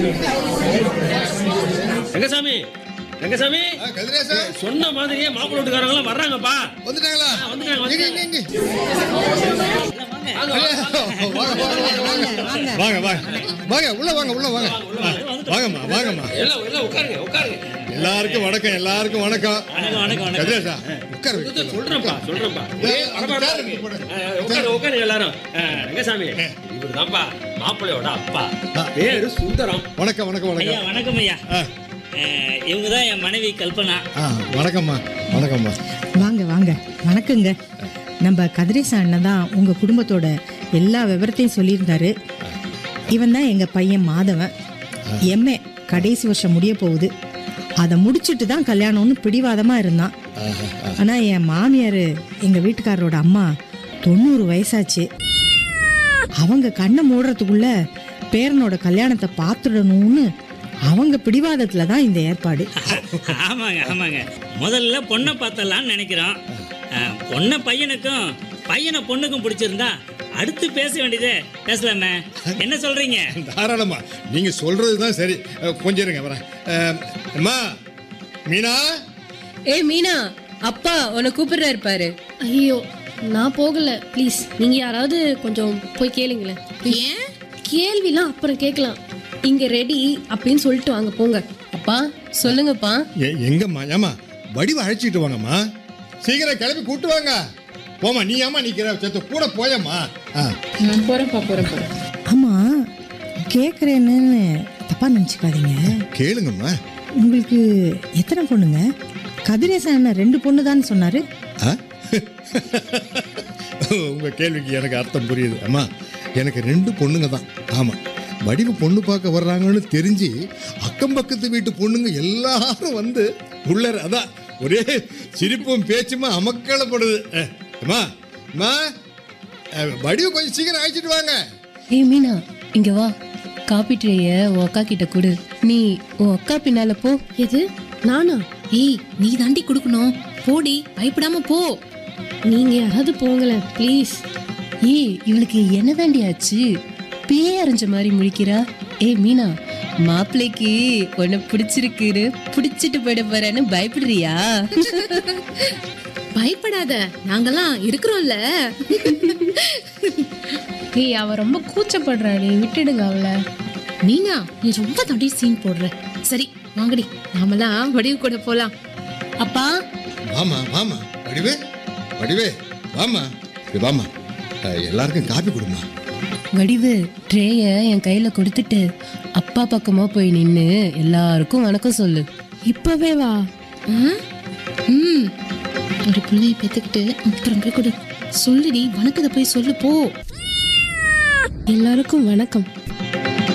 ரங்கசாமி ரங்கசாமி கதிரேசா சொன்ன மாதிரியே மாப்பிள்ளை வீட்டுக்காரங்க எல்லாம் வர்றாங்கப்பா வந்துட்டாங்களா வந்துட்டாங்க, இங்க, இங்க, இங்க. வாங்க, வாங்க, வாங்க. வாங்க வாங்க வாங்க வாங்க வாங்க உள்ள வாங்க உள்ள வாங்க ஆ, வாங்கம்மா வாங்கம்மா எல்லாம் எல்லாம் உட்காருங்க உட்காருங்க எல்லாருக்கும் வணக்கம் எல்லாருக்கும் வணக்கம் வணக்கம் வணக்கம் வணக்கம் கதிரேசா உட்கார இது வைக்க சொல்றேன்ப்பா சொல்றேன்ப்பா ஏய், ஏய், பரபரப்பா உட்காரு, இருக்கு. போடு. ஆ, உட்காரு உட்காரு எல்லாரும் ஆ, ரங்கசாமி இவருதான்ப்பா மாப்பிள்ளையோட அப்பா பேரு சுந்தரம் வணக்கம் வணக்கம் ஐயா வணக்கம் வணக்கம் ஐயா ஆ, இவங்க தான் என் மனைவி கல்பனா ஆ வணக்கம்மா வணக்கம்மா வாங்க வாங்க வணக்கங்க நம்ம கதிரேச அண்ணன் தான் உங்க குடும்பத்தோட எல்லா விவரத்தையும் சொல்லியிருந்தாரு இவன் தான் எங்க பையன் மாதவன் எம்ஏ கடைசி வருஷம் முடிய போகுது அதை முடிச்சிட்டு தான் கல்யாணம்னு பிடிவாதமா இருந்தான் ஆனா என் மாமியார் எங்க வீட்டுக்காரரோட அம்மா தொண்ணூறு வயசாச்சு அவங்க கண்ணை மூடுறதுக்குள்ள பேரனோட கல்யாணத்தை பார்த்துடணும்னு அவங்க பிடிவாதத்துல தான் இந்த ஏற்பாடு ஆமாங்க ஆமாங்க முதல்ல பொண்ணை பார்த்தலாம்னு நினைக்கிறோம் ஆ, பொண்ணை பையனுக்கும் பையனை பொண்ணுக்கும் பிடிச்சிருந்தா அடுத்து பேச வேண்டியதே பேசலாமே என்ன சொல்றீங்க தாராளமா நீங்க சொல்றது தான் சரி அஹ், கொஞ்சம் இருங்க வரேன் அஹ், அம்மா மீனா ஏய் மீனா அப்பா உன்னை கூப்பிடுறாரு பாரு ஐயோ நான் போகல ப்ளீஸ் நீங்க யாராவது கொஞ்சம் போய் கேளுங்களேன் ஏன் கேள்விலாம் அப்புறம் கேட்கலாம் இங்க ரெடி அப்படின்னு சொல்லிட்டு வாங்க போங்க அப்பா சொல்லுங்கப்பா எ- எங்கம்மா ஏமா வடிவ அழைச்சிட்டு வாங்கம்மா சீக்கிரம் கிளம்பி கூட்டு வாங்க போமா நீ ஏமா நிக்கிற செத்த கூட போயம்மா ஆ போறேன்ப்பா போறேன் போறேன் ஆமா கேக்குறேன்னு தப்பா நினைச்சுக்காதீங்க கேளுங்கம்மா உங்களுக்கு எத்தனை பொண்ணுங்க கதிரேசன் அண்ணன் ரெண்டு பொண்ணு தான் சொன்னாரு ஆ? உங்க கேள்விக்கு எனக்கு அர்த்தம் புரியுது அம்மா எனக்கு ரெண்டு பொண்ணுங்க தான் ஆமா வடிவு பொண்ணு பார்க்க வர்றாங்கன்னு தெரிஞ்சு அக்கம் பக்கத்து வீட்டு பொண்ணுங்க எல்லாரும் வந்து உள்ளர அதான் ஒரே சிரிப்பும் பேச்சுமா அமக்களப்படுது அஹ், அம்மா அம்மா அஹ், வடிவு கொஞ்சம் சீக்கிரம் அழைச்சிட்டு வாங்க ஏய் மீனா இங்க வா காப்பி ட்ரேய உன் அக்கா கிட்ட கொடு நீ உன் அக்கா பின்னால போ எது நானா ஏய் நீ தாண்டி கொடுக்கணும் போடி பயப்படாம போ நீங்க யாராவது போங்களேன் ப்ளீஸ் ஏய் இவளுக்கு என்ன தாண்டி ஆச்சு பேய் அரைஞ்ச மாதிரி முழிக்கிறா ஏய் மீனா மாப்பிள்ளைக்கு உன்னை பிடிச்சிருக்குன்னு பிடிச்சிட்டு போயிட போறேன்னு பயப்படுறியா பயப்படாத நாங்கெல்லாம் இருக்கிறோம்ல ஏய் அவ ரொம்ப கூச்சப்படுறாடி விட்டுடுங்க அவளை மீனா நீ ரொம்ப தாண்டி சீன் போடுற சரி வாங்கடி நாமெல்லாம் வடிவு கூட போலாம் அப்பா வாமா வாமா வடிவே வடிவே வாமா இப்படி வாமா அஹ், எல்லாருக்கும் காப்பி கொடுமா வடிவு ட்ரேய என் கையில கொடுத்துட்டு அப்பா பக்கமா போய் நின்னு எல்லாருக்கும் வணக்கம் சொல்லு இப்பவே வா ஆ? ம் ஒரு பிள்ளைய பெத்துக்கிட்டு அப்புறம் போய் கொடு சொல்லுடி வணக்கத்தை போய் சொல்லு போ எல்லாருக்கும் வணக்கம்